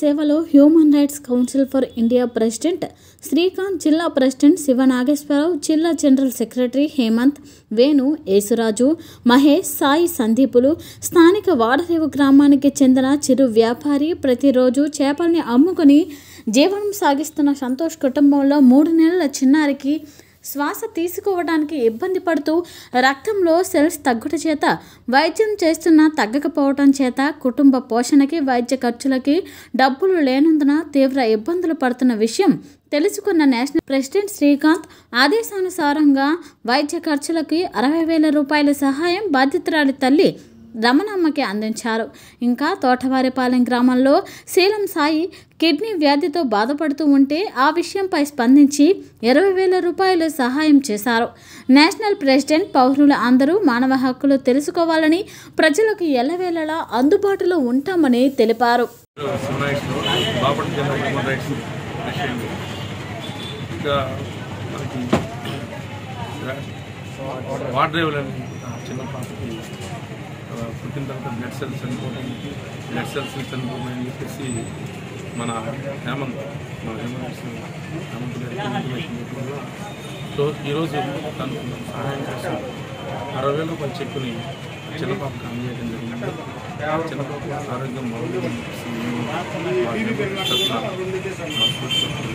సేవలో human rights council for India president Srikanth జిల్లా president Siva Nageswararao జిల్లా జనరల్ సెక్రటరీ హేమంత్ వేణు యేసురాజు మహేష్ సాయి సందీపులు స్థానిక వాడరేవు గ్రామానికి చెందిన చిరు వ్యాపారి ప్రతిరోజు చేపల్ని అమ్ముకుని జీవనం సాగిస్తున్న సంతోష్ కుటుంబంలో మూడు నెలల చిన్నారికి శ్వాస తీసుకోవడానికి ఇబ్బంది పడుతూ రక్తంలో సెల్స్ తగ్గుట చేత వైద్యం చేస్తున్నా తగ్గకపోవటం చేత కుటుంబ పోషణకి వైద్య ఖర్చులకి డబ్బులు లేనందున తీవ్ర ఇబ్బందులు పడుతున్న విషయం తెలుసుకున్న నేషనల్ ప్రెసిడెంట్ శ్రీకాంత్ ఆదేశానుసారంగా వైద్య ఖర్చులకి అరవై వేల రూపాయల సహాయం బాధితురాలి తల్లి రమణమ్మకి అందించారు ఇంకా తోటవారిపాలెం గ్రామంలో శీలం సాయి కిడ్నీ వ్యాధితో బాధపడుతూ ఉంటే ఆ విషయంపై స్పందించి ఇరవై వేల రూపాయలు సహాయం చేశారు నేషనల్ ప్రెసిడెంట్ పౌరులు అందరూ మానవ హక్కులు తెలుసుకోవాలని ప్రజలకు ఎల్లవేళలా అందుబాటులో ఉంటామని తెలిపారు హ్యూమన్ రైట్స్ బాపట్ల జిల్లా హ్యూమన్ రైట్స్ ప్రెసిడెంట్ ఇంకా మనకి వాటర్ డ్రైవర్ అని చిన్న పాపకి ఆ, పుట్టిన తర్వాత బ్లడ్ సెల్స్ చనిపోవడం బ్లడ్ సెల్స్ చనిపోవడం అని చెప్పేసి మన హేమంత్ మన హేమంత్ హేమంత్ గారికి ఇన్ఫర్మేషన్ ఇవ్వడం వల్ల సో ఈరోజు తను సహాయం కోసం అరవై వేల రూపాయల చెక్కుని చిన్న పాపకి అందజేయడం జరిగింది చిన్న పాప ఆరోగ్యం బాగుంది